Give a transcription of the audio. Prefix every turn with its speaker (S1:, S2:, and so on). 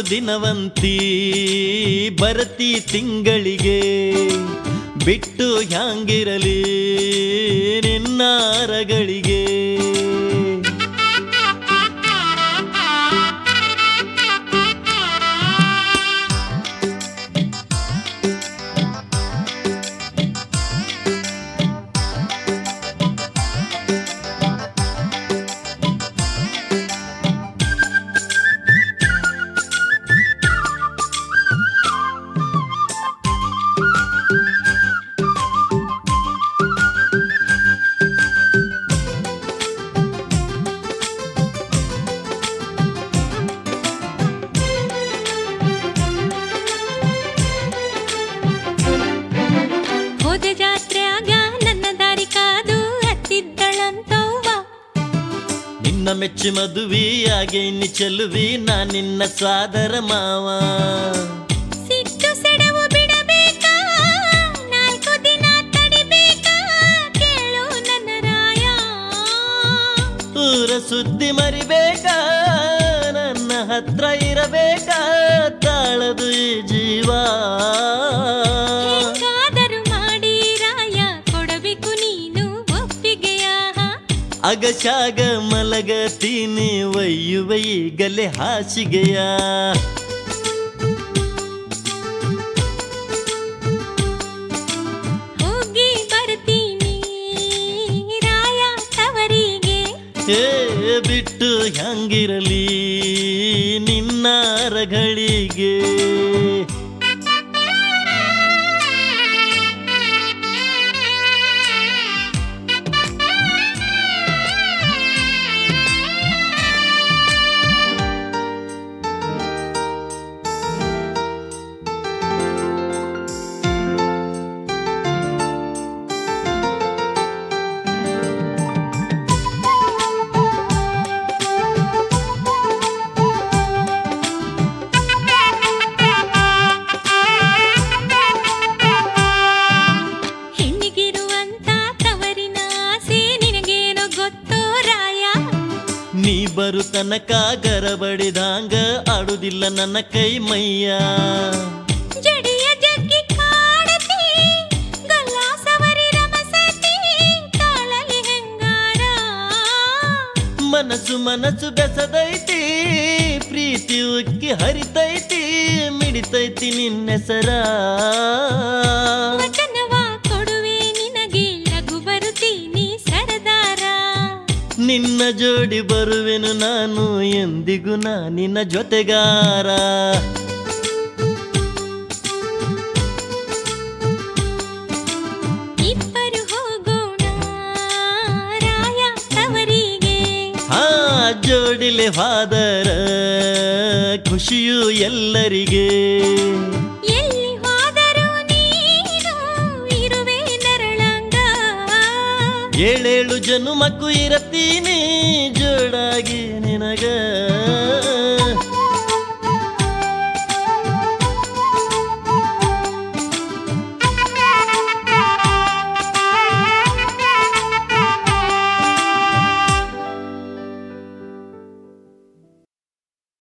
S1: ದಿನವಂತಿ ಬರತಿ ತಿಂಗಳಿಗೆ ಬಿಟ್ಟು ಹ್ಯಾಂಗಿರಲಿ ನಿನ್ನಾರಗಳಿಗೆ
S2: ಹೋದೆ ಜಾತ್ರೆಯಾಗ ನನ್ನ ದಾರಿ ಕಾದು ಹತ್ತಿದ್ದಳಂತವ್ವ
S1: ನಿನ್ನ ಮೆಚ್ಚಿ ಮದುವೆಯಾಗೆ ಇನ್ನು ಚೆಲುವಿ ನಾ ನಿನ್ನ ಸಾದರ ಮಾವ
S2: ಸಿಟ್ಟು ಸೆಡವು ಬಿಡಬೇಕಾ ನಾಲ್ಕು ದಿನ ತಡಿಬೇಕಾ ಕೇಳು ನನ್ನ ರಾಯ
S1: ಊರ ಸುದ್ದಿ ಮರಿಬೇಕಾ ನನ್ನ ಹತ್ರ ಇರಬೇಕಾ ತಾಳದು ಈ ಜೀವ
S2: ಹೆಂಗಾದರೂ ಮಾಡಿ ರಾಯ ಕೊಡಬೇಕು ನೀನು ಒಪ್ಪಿಗೆಯ
S1: ಅಗಶಾಗ ಮಲಗತೀನಿ ಒಯ್ಯುವ ಈಗಲೇ ಹಾಸಿಗೆಯ
S2: ಹೋಗಿ ಬರ್ತೀನಿ ರಾಯ ತವರಿಗೆ
S1: ಏ ಬಿಟ್ಟು ಹ್ಯಾಂಗಿರಲಿ ನಿನ್ನಾರಗಳಿಗೆ
S2: ಹೆಣ್ಣಿಗಿರುವಂತ ತವರಿನ ಆಸೆ ನಿನಗೇನೋ ಗೊತ್ತೋ ರಾಯ
S1: ನೀ ಬರು ತನಕ ಗರಬಡಿದಂಗ ಆಡುದಿಲ್ಲ ನನ್ನ ಕೈ ಮೈಯ
S2: ಜಡಿಯ ಜಗ್ಗಿ ಕಾಡತಿ ಗಲ್ಲ ಸವರಿ ರಮಸತಿ ತಾಳಲಿ ಹೆಂಗಾರ
S1: ಮನಸ್ಸು ಮನಸ್ಸು ಬೆಸದೈತಿ ಪ್ರೀತಿ ಉಕ್ಕಿ ಹರಿತೈತಿ ಮಿಡಿತೈತಿ ನಿನ್ನೆಸರ
S2: ವಚನವ ಕೊಡುವೆ ನಿನಗೆ ಲಘು ಬರುತ್ತೀನಿ ಸರದಾರ
S1: ನಿನ್ನ ಜೋಡಿ ಬರುವೆನು ನಾನು ಎಂದಿಗೂ ನಾ ನಿನ್ನ ಜೊತೆಗಾರ
S2: ಇಬ್ಬರು ಹೋಗೋಣ ರಾಯ ತವರಿಗೆ
S1: ಹಾ ಜೋಡಿಲೆ ಹಾದರ ಖುಷಿಯು ಎಲ್ಲರಿಗೆ
S2: ಎಲ್ಲಿ ಹೋದರೂ ನೀನು ಇರುವೆ ನರಳಂಗ
S1: ಏಳೇಳು ಜನುಮಕ್ಕೂ ಇರತೀನಿ ಜೋಡಾಗಿ ನಿನಗ